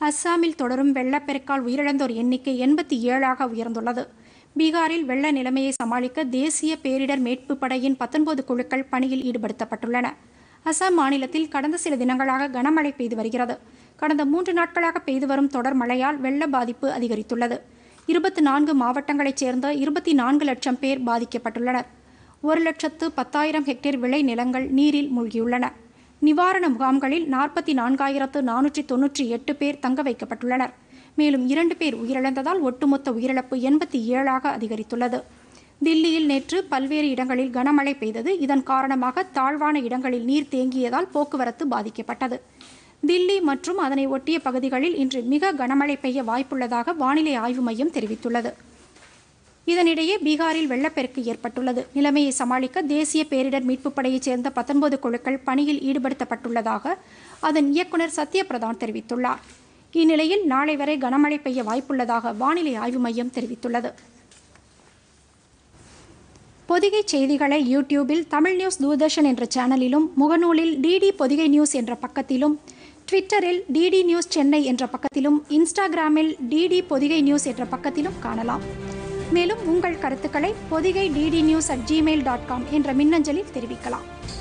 அஸ்ஸாமில் தொடரும் வெள்ளப்பெருக்கால் உயிரிழந்தோர் எண்ணிக்கை எண்பத்தி ஏழாக உயர்ந்துள்ளது பீகாரில் வெள்ள நிலைமையை சமாளிக்க தேசிய பேரிடர் மீட்பு படையின் பத்தொன்பது குழுக்கள் பணியில் ஈடுபடுத்தப்பட்டுள்ளன அசாம் மாநிலத்தில் கடந்த சில தினங்களாக கனமழை பெய்து வருகிறது கடந்த மூன்று நாட்களாக பெய்து வரும் தொடர் மழையால் வெள்ள பாதிப்பு அதிகரித்துள்ளது இருபத்தி நான்கு மாவட்டங்களைச் சேர்ந்த இருபத்தி நான்கு லட்சம் பேர் பாதிக்கப்பட்டுள்ளனர் ஒரு லட்சத்து பத்தாயிரம் ஹெக்டேர் விளை நிலங்கள் நீரில் மூழ்கியுள்ளன நிவாரண முகாம்களில் நாற்பத்தி நான்காயிரத்து நானூற்றி தொன்னூற்றி எட்டு பேர் தங்க வைக்கப்பட்டுள்ளனர் மேலும் இரண்டு பேர் உயிரிழந்ததால் ஒட்டுமொத்த உயிரிழப்பு எண்பத்தி ஏழாக அதிகரித்துள்ளது தில்லியில் நேற்று பல்வேறு இடங்களில் கனமழை பெய்தது இதன் காரணமாக தாழ்வான இடங்களில் நீர் தேங்கியதால் போக்குவரத்து பாதிக்கப்பட்டது தில்லி மற்றும் அதனை ஒட்டிய பகுதிகளில் இன்று மிக கனமழை பெய்ய வாய்ப்புள்ளதாக வானிலை ஆய்வு மையம் தெரிவித்துள்ளது இதனிடையே பீகாரில் வெள்ளப்பெருக்கு ஏற்பட்டுள்ளது நிலைமையை சமாளிக்க தேசிய பேரிடர் மீட்புப் படையைச் சேர்ந்த பத்தொன்பது குழுக்கள் பணியில் ஈடுபடுத்தப்பட்டுள்ளதாக அதன் இயக்குநர் சத்யபிரதான் தெரிவித்துள்ளார் இந்நிலையில் நாளை வரை கனமழை பெய்ய வாய்ப்புள்ளதாக வானிலை ஆய்வு மையம் தெரிவித்துள்ளது பொதிகை செய்திகளை யூடியூபில் தமிழ் நியூஸ் தூர்தர்ஷன் என்ற சேனலிலும் முகநூலில் டிடி பொதிகை நியூஸ் என்ற பக்கத்திலும் ட்விட்டரில் டிடி நியூஸ் சென்னை என்ற பக்கத்திலும் இன்ஸ்டாகிராமில் டிடி பொதிகை நியூஸ் என்ற பக்கத்திலும் காணலாம் மேலும் உங்கள் கருத்துக்களை Podhigai DD news at Gmail dot com என்ற மின்னஞ்சலில் தெரிவிக்கலாம்